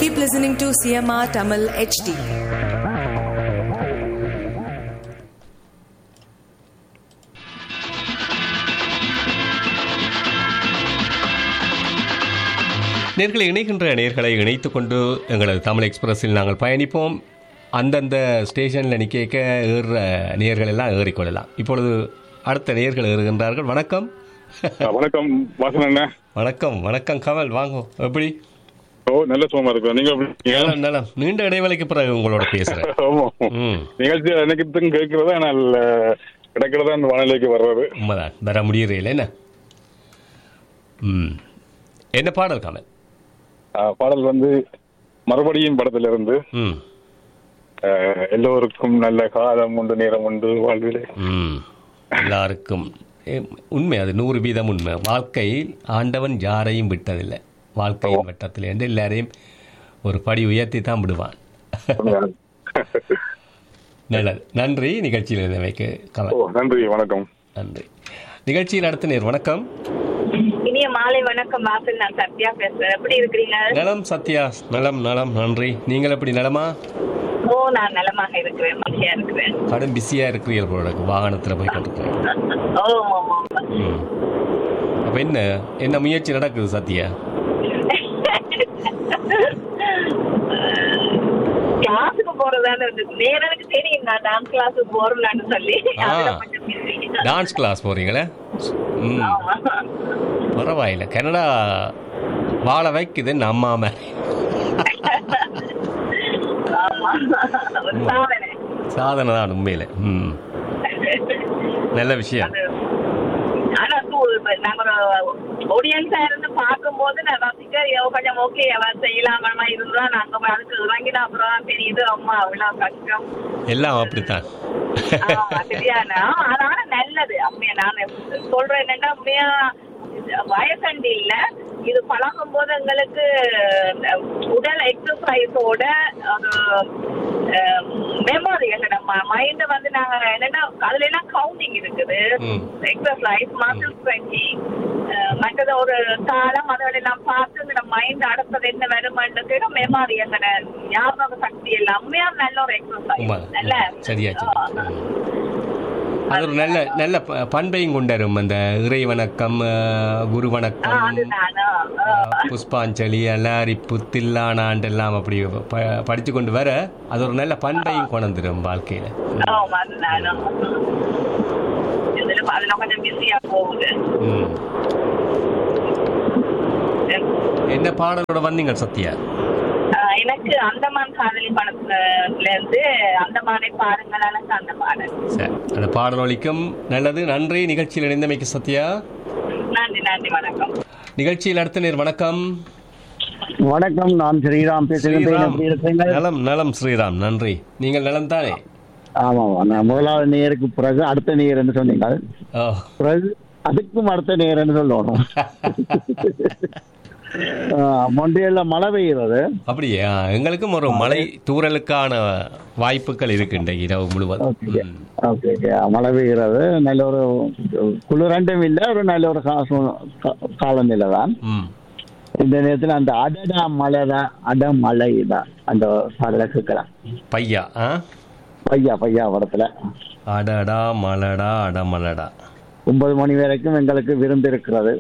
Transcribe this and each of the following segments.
Keep listening to CMR Tamil HD. நேர்களை இணைகின்ற நேர்களை இணைத்துக் கொண்டு எங்களது தமிழ் எக்ஸ்பிரஸில் நாங்கள் பயணிப்போம் அந்தந்த ஸ்டேஷனில் நிற்க ஏறுற நேர்கள் எல்லாம் ஏறிக்கொள்ளலாம் இப்பொழுது அடுத்த நேர்கள் ஏறுகின்றார்கள் வணக்கம் வணக்கம் வாசன் அண்ணா வணக்கம் வணக்கம் கமல் வாங்க எப்படி ஓ நல்ல சுகமா இருக்கு நீங்க எப்படி இருக்கீங்க? நலம் நலம் நீண்ட இடைவெளிக்கு பிறகு உங்களோட பேசுறேன் ஆமா ம் நிகழ்ச்சி நினைக்கிறதுக்கும் கேட்கறதா ஆனால் கிடைக்கிறதா இந்த வானிலைக்கு வர்றது உண்மைதான் வர முடியறதில்ல என்ன ம் என்ன பாடல் கமல் ஆ, பாடல் வந்து மறுபடியும் படத்துல இருந்து ம் அஹ், எல்லோருக்கும் நல்ல காலம் உண்டு நேரம் உண்டு வாழ்விலே ம் எல்லாருக்கும் ஏ, உண்மை அது நூறு வீதம் உண்மை வாழ்க்கையில் ஆண்டவன் யாரையும் விட்டதில்லை வாழ்க்கையின் வட்டத்தில் என்று எல்லாரையும் ஒரு படி உயர்த்தி தான் விடுவான் நல்லது நன்றி நிகழ்ச்சியில் இருந்தவைக்கு ஓ கமல் நன்றி வணக்கம் நன்றி நிகழ்ச்சியில் நடத்தினீர் வணக்கம் இனிய மாலை வணக்கம் வாசல் நான் சத்யா பேசுறேன் எப்படி இருக்கிறீங்க நலம் சத்யா நலம் நலம் நன்றி நீங்கள் எப்படி நலமா ஓ நான் நலமாக இருக்கிறேன் மகிழ்ச்சியா இருக்கிறேன் கடும் பிஸியாக இருக்கிறீர்கள் போல இருக்கு. வாகனத்தில் போய் கொண்டிருக்கிறேன் ஓ ஆமா, ஆமா. ம் அப்போ என்ன என்ன முயற்சி நடக்குது சத்யா கிளாஸுக்கு போறதான்னு இருக்கு நேரனுக்கு தெரியும் நான் டான்ஸ் கிளாஸுக்கு போறேன்னு சொல்லி ஆ. அதுல கொஞ்சம் busy. டான்ஸ் கிளாஸ் போகிறீங்களே ம் ஆமா. பரவாயில்ல கனடா வாழ வைக்குது நம்ம மாதிரி ஆமா. ஒரு சாதனை. சாதனை தான் உண்மையில ம் நல்ல விஷயம் ஆனா சு- இப்ப நாங்க ஒரு ஆடியன்ஸா இருந்து பார்க்கும்போது நான் ரசிக்க ஐயோ, கொஞ்சம் ஓகே அவன் செய்யலாமா இருந்தா நாங்க போய் அதுக்கு இறங்கினா அப்புறம் தான் தெரியுது அம்மா அவ்வளவு கஷ்டம் எல்லாம் அப்படித்தான் ஆமா, சரியான அதனால நல்லது அப்படியே நான் சொல்றேன் என்னன்னா உண்மையா வயசண்டி இல்ல இது பழகும் போது எங்களுக்கு அஹ், உடல் எக்ஸசைஸோட ஒரு மெமரி எங்கட மைண்ட் வந்து நாங்க என்னன்னா அதுல எல்லாம் கவுண்டிங் இருக்குது ம். எக்ஸசைஸ் மசில் ஸ்ட்ரெச்சிங் மற்றது ஒரு காலம் அதோட எல்லாம் பார்த்து எங்கட மைண்ட் அடுத்தது என்ன வருமானது மெமரி எங்கட ஞாபக சக்தி எல்லாம் உண்மையா நல்ல ஒரு உண்மை எக்ஸசைஸ் நல்ல சரியாச்சு ஆ. அது ஒரு நல்ல நல்ல ப- பண்பையும் கொண்டரும் அந்த இறை வணக்கம் அஹ், குரு ஆ, வணக்கம் அது நானா அஹ், புஷ்பாஞ்சலி அல்லாரிப்பு தில்லானாண்டு எல்லாம் அப்படி ப- படித்து கொண்டு வர அது ஒரு நல்ல பண்பையும் கொண்டுரும் வாழ்க்கையில ஆமா அது நானா இதுல அதுல கொஞ்சம் பிஸியா போகுது ம். என்ன பாடலோட வந்தீங்க சத்யா ஆ, எனக்கு அந்தமான் காதலி படத்துல இருந்து அந்தமானை பாருங்கள் எனக்கு அந்த பாடல் சரி அந்த பாடல் ஒலிக்கும் நல்லது நன்றி நிகழ்ச்சியில் இணைந்தமைக்கு சத்யா நன்றி நன்றி வணக்கம் நிகழ்ச்சியில் அடுத்த நேர் வணக்கம் வணக்கம் நான் ஸ்ரீராம் பேசுகிறேன் ஸ்ரீராம் எப்படி இருக்கீங்க நலம் நலம் ஸ்ரீராம் நன்றி நீங்கள் நலம் தானே ஆமா நான் முதலாவது நேருக்கு பிறகு அடுத்த நேர் என்று சொன்னீங்க ஓ பிறகு அதுக்கும் அடுத்த நேர் என்று சொல்லணும் மொண்டையில மழை பெய்கிறது அப்படியா எங்களுக்கும் ஒரு மழை தூறலுக்கான வாய்ப்புகள் இருக்கு இன்றைக்கு இரவு முழுவதும் ஓகே ம். ஓகே ஓகே மழை பெய்கிறது நல்ல ஒரு குளிரண்டும் இல்லை ஒரு நல்ல ஒரு கா- சு- கா- காலநிலை தான் ம் இந்த நேரத்தில் அந்த அடடா மழை தான் அட மழை தான் அந்த பாடலை கேட்கலாம் பையா ஆ பையா பையா படத்துல அடடா மலடா அடமலடா ஒன்பது மணி வரைக்கும் எங்களுக்கு விருந்து இருக்கிறது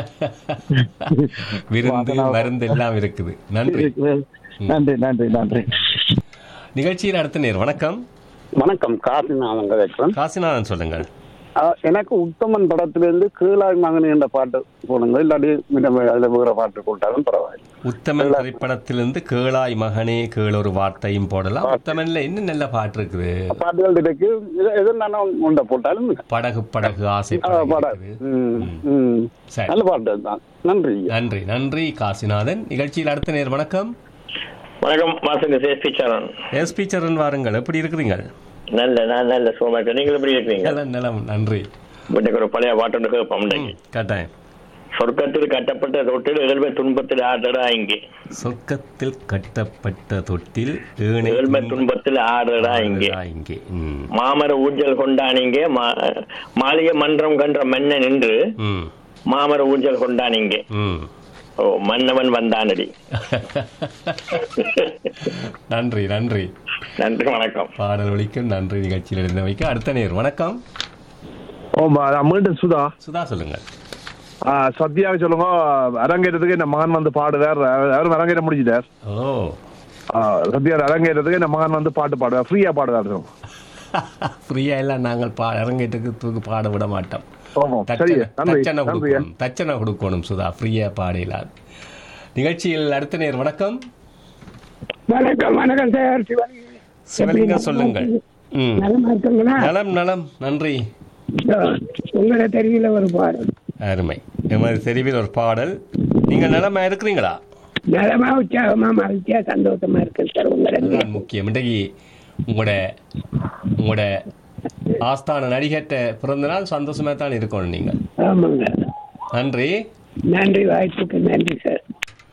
விருந்து மருந்து எல்லாம் இருக்குது நன்றி இருக்கிறது. நன்றி நன்றி நன்றி நிகழ்ச்சியில் அடுத்த நேர் வணக்கம் வணக்கம் காசிநாதன் கதைக்கிறேன் காசிநாதன் சொல்லுங்கள் அஹ் எனக்கு உத்தமன் படத்திலிருந்து கீழாய் மகன் என்ற பாட்டு போடுங்க இல்லாட்டி மிக அதுல வேற பாட்டு போட்டாலும் பரவாயில்லை உத்தமன் திரைப்படத்திலிருந்து கேளாய் மகனே கேள் ஒரு வார்த்தையும் போடலாம் உத்தமன்ல இன்னும் நல்ல பாட்டு இருக்குது பாட்டுகள் இருக்கு இது- எது நானும் உண்ட போட்டாலும் படகு படகு ஆசை அஹ், படகு பாட இருக்குது. ம், ம். சரி நல்ல பாட்டு தான் நன்றி நன்றி நன்றி காசிநாதன் நிகழ்ச்சியில் அடுத்த நேர் வணக்கம் வணக்கம் வாசங்க சேஃபி சரண் எஸ்பி சரண் வாருங்கள் எப்படி இருக்கிறீங்க நல்ல நான் நல்ல சுகமா இருக்கேன் நீங்கள் எப்படி இருக்கீங்க நலம் நலம் நன்றி இன்னைக்கு ஒரு பழைய பாட்டு கேட்போம் இன்னைக்கு கட்டாயம் சொர்க்கத்தில் கட்டப்பட்ட தொட்டில் ஏழ்மை துன்பத்தில் ஆடுறா இங்கே சொர்க்கத்தில் கட்டப்பட்ட தொட்டில் ஏழை ஏழ்மை துன்பத்தில் ஆடுறா இங்கே இங்கே ம். மாமர ஊஞ்சல் கொண்டானிங்கே மா- மாளிகை மன்றம் கன்ற மன்னன் நின்று ம் மாமர ஊஞ்சல் கொண்டானிங்கே ம் ஓ மன்னவன் வந்தானடி நன்றி நன்றி நன்றி வணக்கம் பாடல் ஒலிக்கும் நன்றி நிகழ்ச்சியில் இருந்த வைக்க அடுத்த நேர் வணக்கம் ஓமா நான் மீண்டும் சுதா சுதா சொல்லுங்கள் ஆ, சத்யாவை சொல்லுங்க அரங்கேறதுக்கு இந்த மகன் வந்து பாடுவார் அவரும் அரங்கேற முடிஞ்சுட்டார் ஓ ஆ, சத்யா அரங்கேறதுக்கு இந்த மகன் வந்து பாட்டு பாடுவார் ஃப்ரீயா பாடுவார் சொல்லுங்க. ஃப்ரீயா எல்லாம் நாங்கள் பா அரங்கேட்டுக்கு தூக்கு பாட விட மாட்டோம் ஆமா, சரி தச்சனை நன்றி தச்சனை நன்றி கொடுக்கணும் தச்சனை கொடுக்கணும் சுதா ஃப்ரீயா பாடலாம் நிகழ்ச்சியில் அடுத்த நேர் வணக்கம் வணக்கம் வணக்கம் சார் சிவலிங்கம் சிவலிங்கம் சொல்லுங்கள் ம் நலமா இருக்குங்களா நலம் நலம் நன்றி உங்களோட தெருவில் ஒரு பாடல் அருமை எமது தெரிவில் ஒரு பாடல் நீங்கள் நலமா இருக்கிறீங்களா நலமா உற்சாகமா மகிழ்ச்சியா சந்தோஷமா இருக்கு சார் உங்களோட அதுதான் முக்கியம் இன்றைக்கு உங்களோட உங்களோட ஆஸ்தான நடிகர்கிட்ட பிறந்த நாள் சந்தோஷமா தான் இருக்கணும் நீங்கள் ஆமாங்க நன்றி நன்றி வாய்ப்புக்கு நன்றி சார்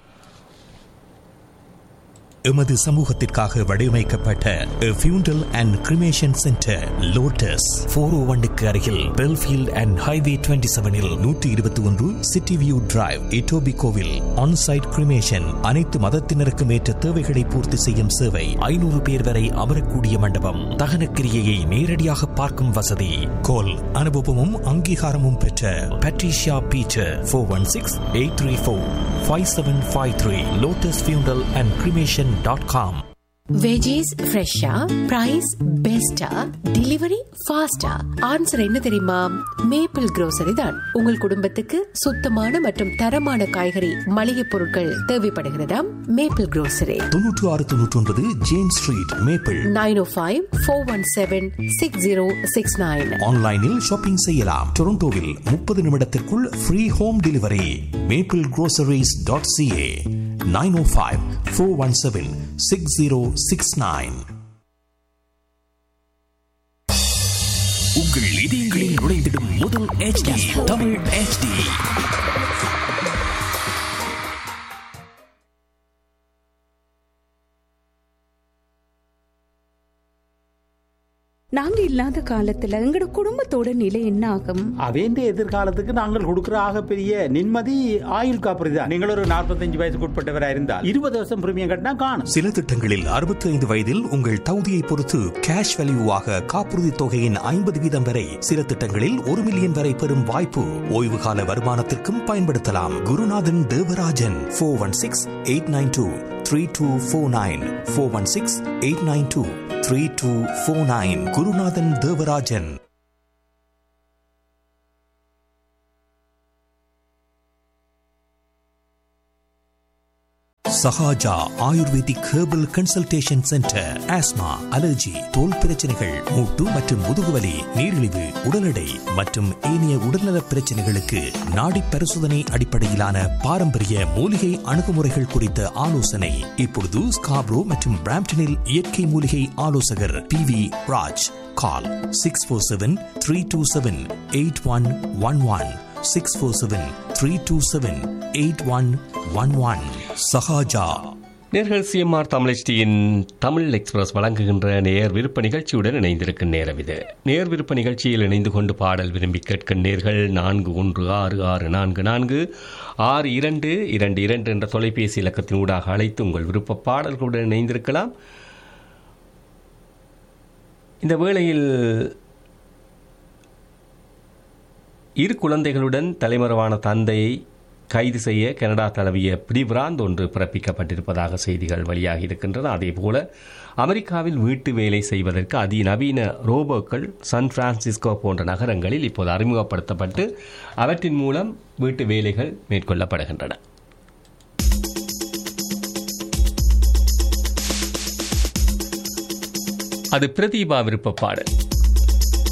எமது சமூகத்திற்காக வடிவமைக்கப்பட்ட funeral and cremation centre Lotus four O ஒன்னுக்கு அருகில் பெல்ஃபீல்ட் அண்ட் ஹைவே டுவெண்ட்டி செவனில் நூற்றி இருபத்தி ஒன்று சிட்டி வியூ டிரைவ் இட்டோபி கோவில் ஆன்சைட் கிரிமேஷன் அனைத்து மதத்தினருக்கும் ஏற்ற தேவைகளை பூர்த்தி செய்யும் சேவை ஐநூறு பேர் வரை அமரக்கூடிய மண்டபம் தகனக்கிரியையை நேரடியாக பார்க்கும் வசதி கோல் அனுபவமும் அங்கீகாரமும் பெற்ற Patricia Beecher four one six eight three four five seven five three Lotus funeral and cremation dot com veggies ஃப்ரெஷ்ஷா பிரைஸ் பெஸ்டா டெலிவரி ஃபாஸ்டா ஆன்சர் என்ன தெரியுமா மேப்பிள் grocery தான் உங்கள் குடும்பத்துக்கு சுத்தமான மற்றும் தரமான காய்கறி மளிகை பொருட்கள் தேவைப்படுகிறதா மேப்பிள் grocery தொன்னூற்று ஆறு தொன்னூற்றி ஒன்பது James street Maple nine O five four one seven six zero six nine ஆன்லைனில் ஷாப்பிங் செய்யலாம் டொரண்டோவில் முப்பது நிமிடத்திற்குள் free home delivery Maple groceries.ca dot CA nine O five four one seven six zero six nine உங்கள் இதயங்களில் நுழைந்திடும் முதல் HD Tamil HD நாங்க இல்லாத காலத்துல எங்கட குடும்பத்தோட நிலை என்ன ஆகும் அவேண்ட எதிர்காலத்துக்கு நாங்கள் கொடுக்கிற ஆக பெரிய நிம்மதி ஆயுள் காப்பீடு தான் நீங்கள் ஒரு நாற்பத்தஞ்சு வயசுக்கு உட்பட்டவராக இருந்தால் இருபது வருஷம் பிரீமியம் கட்டினா காணும் சில திட்டங்களில் அறுபத்தி ஐந்து வயதில் உங்கள் தகுதியை பொறுத்து கேஷ் வேல்யூவாக காப்புறுதி தொகையின் ஐம்பது வீதம் வரை சில திட்டங்களில் ஒரு மில்லியன் வரை பெறும் வாய்ப்பு ஓய்வு கால வருமானத்திற்கும் பயன்படுத்தலாம் Gurunathan Devarajan four one six eight nine two three two four nine four one six eight nine two three two four nine Gurunathan Devarajan Sahaja Ayurvedic herbal consultation centre asthma allergy தோல் பிரச்சனைகள் மூட்டு மற்றும் முதுகுவலி நீரிழிவு உடல் எடை மற்றும் ஏனைய உடல்நலப் பிரச்சனைகளுக்கு நாடி பரிசோதனை அடிப்படையிலான பாரம்பரிய மூலிகை அணுகுமுறைகள் குறித்த ஆலோசனை இப்பொழுது ஸ்காப்ரோ மற்றும் பிராம்டனில் இயற்கை மூலிகை ஆலோசகர் P V Raj call six four seven three two seven eight one one one six four seven three two seven eight one one one Sahaja நேர்கள் சிஎம்ஆர் தமிழ்ச்சியின் தமிழ் எக்ஸ்பிரஸ் வழங்குகின்ற நேர் விருப்ப நிகழ்ச்சியுடன் இணைந்திருக்கும் நேரம் இது நேர் விருப்ப நிகழ்ச்சியில் இணைந்து கொண்டு பாடல் விரும்பி கேட்கும் நேர்கள் நான்கு ஒன்று ஆறு ஆறு நான்கு நான்கு ஆறு இரண்டு இரண்டு இரண்டு என்ற தொலைபேசி இலக்கத்தின் ஊடாக அழைத்து உங்கள் விருப்ப பாடல்களுடன் இணைந்திருக்கலாம் இந்த வேளையில் இரு குழந்தைகளுடன் தலைமறைவான தந்தையை கைது செய்ய கனடா தழுவிய பிடிபிராந்த் ஒன்று பிறப்பிக்கப்பட்டிருப்பதாக செய்திகள் வெளியாகி இருக்கின்றன அதேபோல அமெரிக்காவில் வீட்டு வேலை செய்வதற்கு அதிநவீன ரோபோக்கள் சான் பிரான்சிஸ்கோ போன்ற நகரங்களில் இப்போது அறிமுகப்படுத்தப்பட்டு அவற்றின் மூலம் வீட்டு வேலைகள் மேற்கொள்ளப்படுகின்றன அது பிரதீபா விருப்ப பாடல்